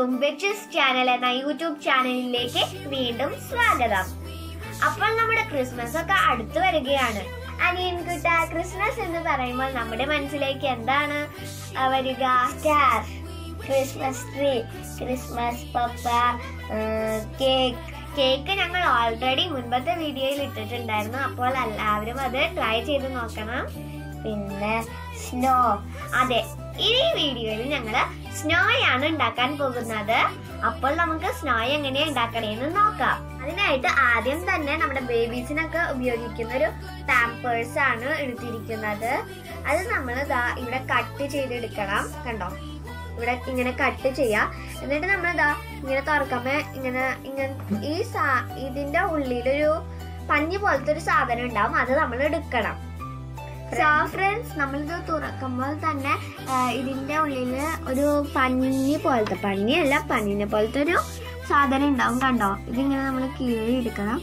എല്ലാവർക്കും ബെച്ചസ് ചാനൽ എന്ന യൂട്യൂബ് ചാനലിലേക്ക് വീണ്ടും സ്വാഗതം അപ്പോൾ നമ്മുടെ ക്രിസ്മസ് ഒക്കെ അടുത്തു വരികയാണ് അനിയൻകുട്ട ക്രിസ്മസ് എന്ന് പറയുമ്പോൾ നമ്മുടെ മനസ്സിലേക്ക് എന്താണ് ആ, വരിക സ്റ്റാർ ക്രിസ്മസ് ട്രീ ക്രിസ്മസ് പപ്പ കേക്ക് കേക്ക് ഞങ്ങൾ ഓൾറെഡി മുൻപത്തെ വീഡിയോയിൽ ഇട്ടിട്ടുണ്ടായിരുന്നു അപ്പോൾ എല്ലാവരും അത് ട്രൈ ചെയ്ത് നോക്കണം പിന്നെ സ്നോ അതെ ഈ വീഡിയോയിൽ ഞങ്ങൾ സ്നോയാണ് ഉണ്ടാക്കാൻ പോകുന്നത് അപ്പോൾ നമുക്ക് സ്നോ എങ്ങനെയാ ഉണ്ടാക്കണേന്ന് നോക്കാം അതിനായിട്ട് ആദ്യം തന്നെ നമ്മുടെ ബേബീസിനൊക്കെ ഉപയോഗിക്കുന്ന ഒരു പാമ്പേഴ്സ് ആണ് എടുത്തിരിക്കുന്നത് അത് നമ്മൾ ഇതാ ഇവിടെ കട്ട് ചെയ്തെടുക്കണം കണ്ടോ ഇവിടെ ഇങ്ങനെ കട്ട് ചെയ്യാം എന്നിട്ട് നമ്മൾ ഇതാ ഇങ്ങനെ തുറക്കുമ്പോ ഇങ്ങനെ ഇങ്ങനെ ഈ സാ ഇതിന്റെ ഉള്ളിലൊരു പഞ്ഞി പോലത്തെ ഒരു സാധനം ഉണ്ടാവും അത് നമ്മൾ എടുക്കണം സോ ഫ്രണ്ട്സ് നമ്മളിത് തുറക്കുമ്പോൾ തന്നെ ആ, ഇതിന്റെ ഉള്ളില് ഒരു പഞ്ഞി പോലത്തെ പഞ്ഞിയല്ല പഞ്ഞിനെ പോലത്തെ ഒരു സാധനം ഉണ്ടാവും കണ്ടോ ഇതിങ്ങനെ നമ്മൾ കീറി എടുക്കണം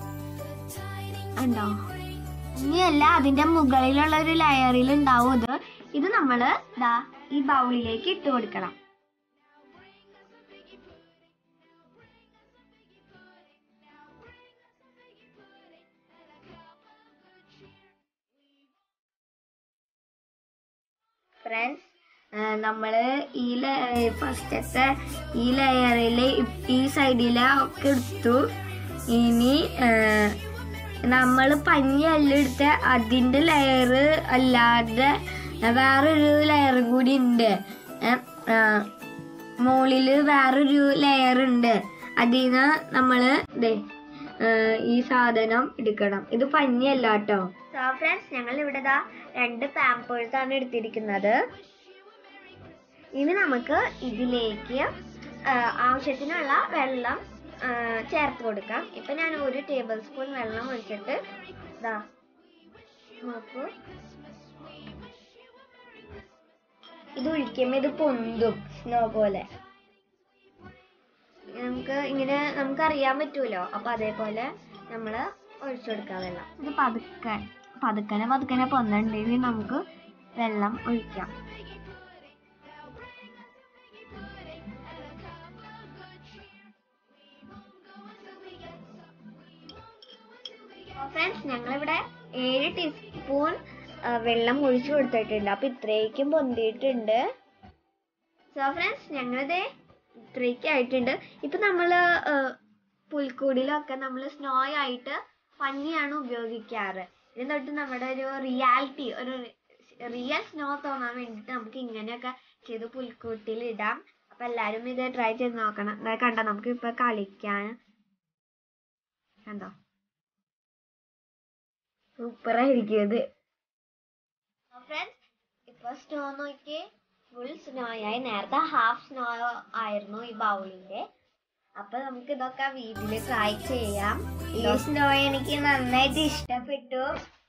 കണ്ടോ ഇനിയല്ല അതിന്റെ മുകളിലുള്ള ഒരു ലെയറിൽ ഉണ്ടാവും ഇത് ഇത് നമ്മള് ദാ ഈ ബൗളിലേക്ക് ഇട്ട് കൊടുക്കണം ഫ്രണ്ട്സ് നമ്മള് ഈ ഫസ്റ്റത്തെ ഈ ലെയറില് ഈ സൈഡിലെ ഒക്കെ എടുത്തു ഇനി നമ്മൾ പഞ്ഞല്ല എടുത്ത അതിന്റെ ലെയർ അല്ലാതെ വേറൊരു ലെയറും കൂടി ഉണ്ട് ഏ, ആ, മുകളില് വേറൊരു ലെയർ ഉണ്ട് അതിന്ന് നമ്മള് ദേ ആ, ഈ സാധനം എടുക്കണം ഇത് പഞ്ഞല്ല കേട്ടോ ഫ്രണ്ട്സ് ഞങ്ങൾ ഇവിടെ ദാ രണ്ട് പാമ്പേഴ്സ് ആണ് എടുത്തിരിക്കുന്നത് ഇനി നമുക്ക് ഇതിലേക്ക് ആ, ആവശ്യത്തിനുള്ള വെള്ളം ആ, ചേർത്ത് കൊടുക്കാം ഇപ്പൊ ഞാൻ ഒരു ടേബിൾ സ്പൂൺ വെള്ളം ഒഴിച്ചിട്ട് ഇതാ നോക്കൂ ഇത് ഒഴിക്കുമ്പോ ഇത് പൊന്തും സ്നോ പോലെ നമുക്ക് ഇങ്ങനെ നമുക്ക് അറിയാൻ പറ്റുമല്ലോ അപ്പൊ അതേപോലെ നമ്മള് ഒഴിച്ചു കൊടുക്കാം വെള്ളം ഇത് പതുക്കെ പതുക്കനെ പതുക്കനെ പൊന്നുണ്ടെങ്കിൽ നമുക്ക് വെള്ളം ഒഴിക്കാം ഫ്രണ്ട്സ് ഞങ്ങളിവിടെ ഏഴ് ടീസ്പൂൺ വെള്ളം ഒഴിച്ചു കൊടുത്തിട്ടുണ്ട് അപ്പൊ ഇത്രയ്ക്കും പൊന്തിയിട്ടുണ്ട് സോ ഫ്രണ്ട്സ് ഞങ്ങളിത് ഇത്രയ്ക്ക് ആയിട്ടുണ്ട് ഇപ്പൊ നമ്മള് ആ, പുൽക്കൂടിലൊക്കെ നമ്മൾ സ്നോ ആയിട്ട് പഞ്ഞിയാണ് ഉപയോഗിക്കാറ് ഇതിന് തൊട്ട് നമ്മുടെ ഒരു റിയാലിറ്റി ഒരു റിയൽ സ്നോ തോന്നാൻ വേണ്ടിയിട്ട് നമുക്ക് ഇങ്ങനെയൊക്കെ ചെയ്ത് പുൽക്കൂട്ടിൽ ഇടാം അപ്പൊ എല്ലാരും ഇത് ട്രൈ ചെയ്ത് നോക്കണം ദാ കണ്ടോ നമുക്ക് ഇപ്പൊ കളിക്കാൻ കണ്ടോ സൂപ്പർ ആയിരിക്കും ഇത് ഫ്രണ്ട്സ് ഇപ്പൊ സ്നോ നോക്കി ഫുൾ സ്നോ ആയി നേരത്തെ ഹാഫ് സ്നോ ആയിരുന്നു ഈ ബൗളിന്റെ അപ്പൊ നമുക്ക് ഇതൊക്കെ വീട്ടില് ട്രൈ ചെയ്യാം ഈ സ്നോ എനിക്ക് നന്നായിട്ട് ഇഷ്ടപ്പെട്ടു